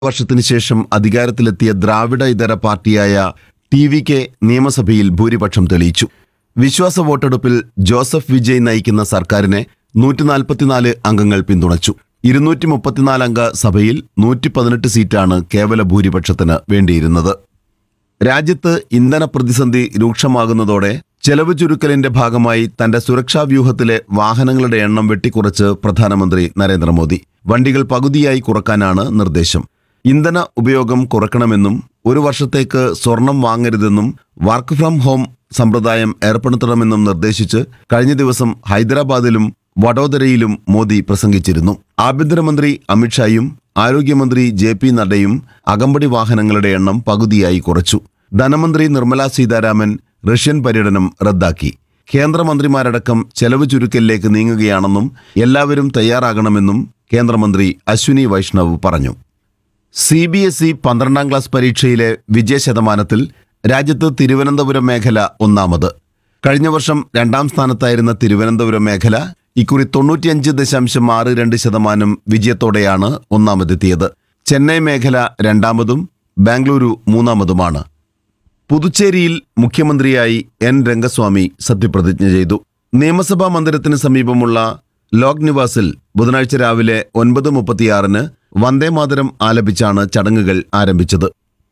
വർഷത്തിനു ശേഷം അധികാരത്തിലെത്തിയ ദ്രാവിഡ ഇതര പാർട്ടിയായ ടി വി കെ നിയമസഭയിൽ ഭൂരിപക്ഷം തെളിയിച്ചു വിശ്വാസ വോട്ടെടുപ്പിൽ ജോസഫ് വിജയ് നയിക്കുന്ന സർക്കാരിനെ നൂറ്റി നാൽപ്പത്തിനാല് അംഗങ്ങൾ പിന്തുണച്ചു ഇരുന്നൂറ്റി മുപ്പത്തിനാല് അംഗ സഭയിൽ നൂറ്റി പതിനെട്ട് സീറ്റാണ് കേവല ഭൂരിപക്ഷത്തിന് വേണ്ടിയിരുന്നത് രാജ്യത്ത് ഇന്ധന പ്രതിസന്ധി രൂക്ഷമാകുന്നതോടെ ചെലവ് ചുരുക്കലിന്റെ ഭാഗമായി തന്റെ സുരക്ഷാ വ്യൂഹത്തിലെ വാഹനങ്ങളുടെ എണ്ണം വെട്ടിക്കുറച്ച് പ്രധാനമന്ത്രി നരേന്ദ്രമോദി വണ്ടികൾ പകുതിയായി കുറക്കാനാണ് നിർദ്ദേശം ഇന്ധന ഉപയോഗം കുറക്കണമെന്നും ഒരു വർഷത്തേക്ക് സ്വർണം വാങ്ങരുതെന്നും വർക്ക് ഫ്രം ഹോം സമ്പ്രദായം ഏർപ്പെടുത്തണമെന്നും നിർദ്ദേശിച്ച് കഴിഞ്ഞ ദിവസം ഹൈദരാബാദിലും വഡോദരയിലും മോദി പ്രസംഗിച്ചിരുന്നു ആഭ്യന്തരമന്ത്രി അമിത്ഷായും ആരോഗ്യമന്ത്രി ജെ പി നഡ്ഡയും അകമ്പടി വാഹനങ്ങളുടെ എണ്ണം പകുതിയായി കുറച്ചു ധനമന്ത്രി നിർമ്മലാ സീതാരാമൻ റഷ്യൻ പര്യടനം റദ്ദാക്കി കേന്ദ്രമന്ത്രിമാരടക്കം ചെലവ് ചുരുക്കലിലേക്ക് നീങ്ങുകയാണെന്നും എല്ലാവരും തയ്യാറാകണമെന്നും കേന്ദ്രമന്ത്രി അശ്വിനി വൈഷ്ണവ് പറഞ്ഞു സി ബി എസ് ഇ പന്ത്രണ്ടാം ക്ലാസ് പരീക്ഷയിലെ വിജയശതമാനത്തിൽ രാജ്യത്ത് തിരുവനന്തപുരം മേഖല ഒന്നാമത് കഴിഞ്ഞ വർഷം രണ്ടാം സ്ഥാനത്തായിരുന്ന തിരുവനന്തപുരം മേഖല ഇക്കുറി തൊണ്ണൂറ്റിയഞ്ച് ദശാംശം ആറ് രണ്ട് ശതമാനം വിജയത്തോടെയാണ് ഒന്നാമതെത്തിയത് ചെന്നൈ മേഖല രണ്ടാമതും ബാംഗ്ലൂരു മൂന്നാമതുമാണ് പുതുച്ചേരിയിൽ മുഖ്യമന്ത്രിയായി എൻ രംഗസ്വാമി സത്യപ്രതിജ്ഞ ചെയ്തു നിയമസഭാ മന്ദിരത്തിന് സമീപമുള്ള ലോക് നിവാസിൽ ബുധനാഴ്ച രാവിലെ ഒൻപത് മുപ്പത്തിയാറിന് വന്ദേമാതരം ആലപിച്ചാണ് ചടങ്ങുകൾ ആരംഭിച്ചത്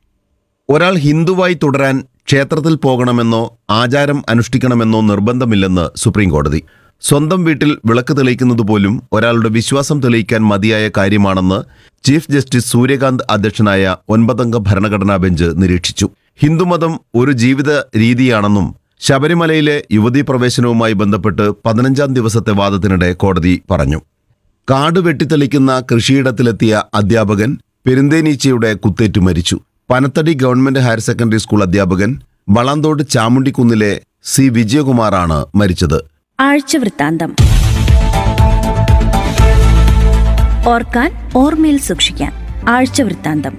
ഒരാൾ ഹിന്ദുവായി തുടരാൻ ക്ഷേത്രത്തിൽ പോകണമെന്നോ ആചാരം അനുഷ്ഠിക്കണമെന്നോ നിർബന്ധമില്ലെന്ന് സുപ്രീം കോടതി സ്വന്തം വീട്ടിൽ വിളക്ക് തെളിയിക്കുന്നത് പോലും ഒരാളുടെ വിശ്വാസം തെളിയിക്കാൻ മതിയായ കാര്യമാണെന്ന് ചീഫ് ജസ്റ്റിസ് സൂര്യകാന്ത് അധ്യക്ഷനായ ഒൻപതംഗ ഭരണഘടനാ ബെഞ്ച് നിരീക്ഷിച്ചു ഹിന്ദുമതം ഒരു ജീവിത രീതിയാണെന്നും ശബരിമലയിലെ യുവതീ പ്രവേശനവുമായി ബന്ധപ്പെട്ട് പതിനഞ്ചാം ദിവസത്തെ വാദത്തിനിടെ കോടതി പറഞ്ഞു കാട് വെട്ടിത്തെളിക്കുന്ന കൃഷിയിടത്തിലെത്തിയ അധ്യാപകൻ പെരുന്തേനീച്ചയുടെ കുത്തേറ്റു മരിച്ചു Panathady government higher secondary school അധ്യാപകൻ വളന്തോട് ചാമുണ്ടിക്കുന്നിലെ സി വിജയകുമാറാണ് മരിച്ചത് ആഴ്ചവൃത്താന്തം ഓർക്കാൻ ഓർമ്മയിൽ സൂക്ഷിക്കാൻ ആഴ്ചവൃത്താന്തം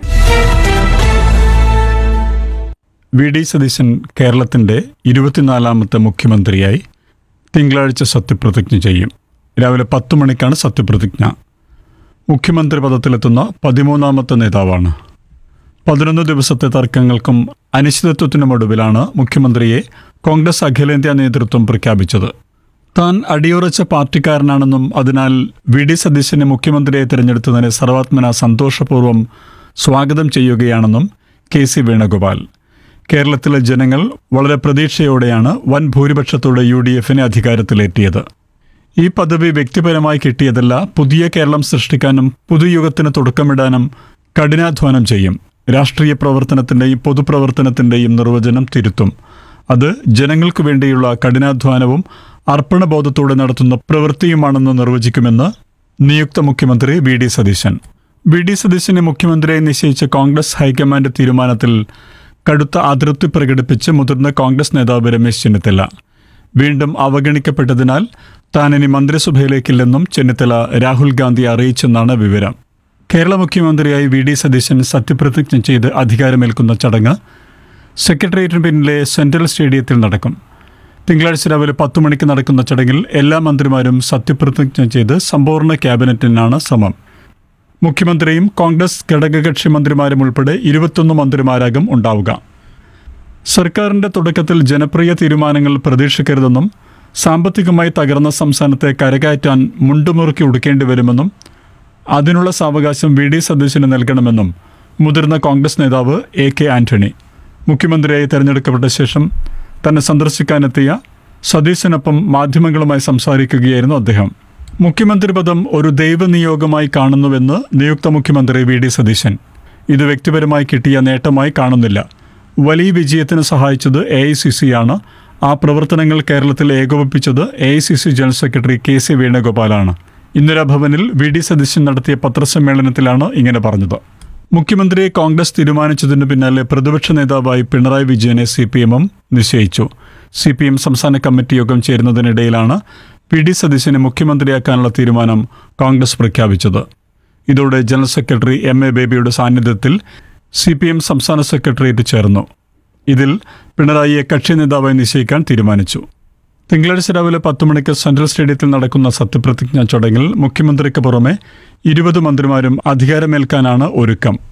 വി ഡി സതീശൻ കേരളത്തിന്റെ ഇരുപത്തിനാലാമത്തെ മുഖ്യമന്ത്രിയായി തിങ്കളാഴ്ച സത്യപ്രതിജ്ഞ ചെയ്യും രാവിലെ പത്ത് മണിക്കാണ് സത്യപ്രതിജ്ഞ മുഖ്യമന്ത്രി പദത്തിലെത്തുന്ന പതിമൂന്നാമത്തെ നേതാവാണ് പതിനൊന്ന് ദിവസത്തെ തർക്കങ്ങൾക്കും അനിശ്ചിതത്വത്തിനുമൊടുവിലാണ് മുഖ്യമന്ത്രിയെ കോൺഗ്രസ് അഖിലേന്ത്യാ നേതൃത്വം പ്രഖ്യാപിച്ചത് താൻ അടിയുറച്ച പാർട്ടിക്കാരനാണെന്നും അതിനാൽ വി ഡി സതീശനെ മുഖ്യമന്ത്രിയെ തിരഞ്ഞെടുത്തതിനെ സർവാത്മന സന്തോഷപൂർവ്വം സ്വാഗതം ചെയ്യുകയാണെന്നും കെ സി വേണുഗോപാൽ കേരളത്തിലെ ജനങ്ങൾ വളരെ പ്രതീക്ഷയോടെയാണ് വൻ ഭൂരിപക്ഷത്തോടെ യു ഡി എഫിനെ അധികാരത്തിലേറ്റിയത് ഈ പദവി വ്യക്തിപരമായി കിട്ടിയതല്ല പുതിയ കേരളം സൃഷ്ടിക്കാനും പുതുയുഗത്തിന് തുടക്കമിടാനും കഠിനാധ്വാനം ചെയ്യും രാഷ്ട്രീയ പ്രവർത്തനത്തിൻ്റെയും പൊതുപ്രവർത്തനത്തിൻ്റെയും നിർവചനം തിരുത്തും അത് ജനങ്ങൾക്ക് വേണ്ടിയുള്ള കഠിനാധ്വാനവും അർപ്പണബോധത്തോടെ നടത്തുന്ന പ്രവൃത്തിയുമാണെന്ന് നിർവചിക്കുമെന്ന് നിയുക്ത മുഖ്യമന്ത്രി V D Satheesan V D സതീശനെ മുഖ്യമന്ത്രിയായി നിശ്ചയിച്ച കോൺഗ്രസ് ഹൈക്കമാൻഡ് തീരുമാനത്തിൽ കടുത്ത അതൃപ്തി പ്രകടിപ്പിച്ച് മുതിർന്ന കോൺഗ്രസ് നേതാവ് രമേശ് ചെന്നിത്തല വീണ്ടും അവഗണിക്കപ്പെട്ടതിനാൽ താൻ ഇനി മന്ത്രിസഭയിലേക്കില്ലെന്നും ചെന്നിത്തല രാഹുൽ ഗാന്ധി അറിയിച്ചെന്നാണ് വിവരം കേരള മുഖ്യമന്ത്രിയായി വി ഡി സതീശൻ സത്യപ്രതിജ്ഞ ചെയ്ത് അധികാരമേൽക്കുന്ന ചടങ്ങ് സെക്രട്ടേറിയറ്റിന് പിന്നിലെ സെൻട്രൽ സ്റ്റേഡിയത്തിൽ നടക്കും തിങ്കളാഴ്ച രാവിലെ പത്ത് മണിക്ക് നടക്കുന്ന ചടങ്ങിൽ എല്ലാ മന്ത്രിമാരും സത്യപ്രതിജ്ഞ ചെയ്ത് സമ്പൂർണ്ണ ക്യാബിനറ്റിനാണ് ശ്രമം മുഖ്യമന്ത്രിയും കോൺഗ്രസ് ഘടകകക്ഷി മന്ത്രിമാരും ഉൾപ്പെടെ ഇരുപത്തൊന്ന് മന്ത്രിമാരാകും ഉണ്ടാവുക സർക്കാരിന്റെ തുടക്കത്തിൽ ജനപ്രിയ തീരുമാനങ്ങൾ പ്രതീക്ഷിക്കരുതെന്നും സാമ്പത്തികമായി തകർന്ന സംസ്ഥാനത്തെ കരകയറ്റാൻ മുണ്ടുമുറുക്കി ഉടുക്കേണ്ടി വരുമെന്നും അതിനുള്ള സാവകാശം വി ഡി സതീശന് നൽകണമെന്നും മുതിർന്ന കോൺഗ്രസ് നേതാവ് എ കെ ആന്റണി മുഖ്യമന്ത്രിയായി തെരഞ്ഞെടുക്കപ്പെട്ട ശേഷം തന്നെ സന്ദർശിക്കാനെത്തിയ സതീശനൊപ്പം മാധ്യമങ്ങളുമായി സംസാരിക്കുകയായിരുന്നു അദ്ദേഹം മുഖ്യമന്ത്രി പദം ഒരു ദൈവനിയോഗമായി കാണുന്നുവെന്ന് നിയുക്ത മുഖ്യമന്ത്രി വി ഡി സതീശൻ ഇത് വ്യക്തിപരമായി കിട്ടിയ നേട്ടമായി കാണുന്നില്ല വലിയ വിജയത്തിന് സഹായിച്ചത് എ ഐ സി സിയാണ് ആ പ്രവർത്തനങ്ങൾ കേരളത്തിൽ ഏകോപിപ്പിച്ചത് A I C C general secretary K C വേണുഗോപാലാണ് ഇന്ദിരാഭവനിൽ വി ഡി സതീശൻ നടത്തിയ പത്രസമ്മേളനത്തിലാണ് ഇങ്ങനെ പറഞ്ഞത് മുഖ്യമന്ത്രിയെ കോൺഗ്രസ് തീരുമാനിച്ചതിനു പിന്നാലെ പ്രതിപക്ഷ നേതാവായി പിണറായി വിജയനെ സി പി എമ്മും നിശ്ചയിച്ചു സി പി എം സംസ്ഥാന കമ്മിറ്റി യോഗം ചേരുന്നതിനിടയിലാണ് വി ഡി സതീശനെ മുഖ്യമന്ത്രിയാക്കാനുള്ള തീരുമാനം കോൺഗ്രസ് പ്രഖ്യാപിച്ചത് ഇതോടെ ജനറൽ സെക്രട്ടറി എം എ ബേബിയുടെ സാന്നിധ്യത്തിൽ സി പി എം സംസ്ഥാന സെക്രട്ടേറിയറ്റ് ചേർന്നു ഇതിൽ പിണറായിയെ കക്ഷി നേതാവായി നിശ്ചയിക്കാൻ തീരുമാനിച്ചു തിങ്കളാഴ്ച രാവിലെ പത്ത് മണിക്ക് സെൻട്രൽ സ്റ്റേഡിയത്തിൽ നടക്കുന്ന സത്യപ്രതിജ്ഞാ ചടങ്ങിൽ മുഖ്യമന്ത്രിക്ക് പുറമെ ഇരുപത് മന്ത്രിമാരും അധികാരമേൽക്കാനാണ് ഒരുക്കം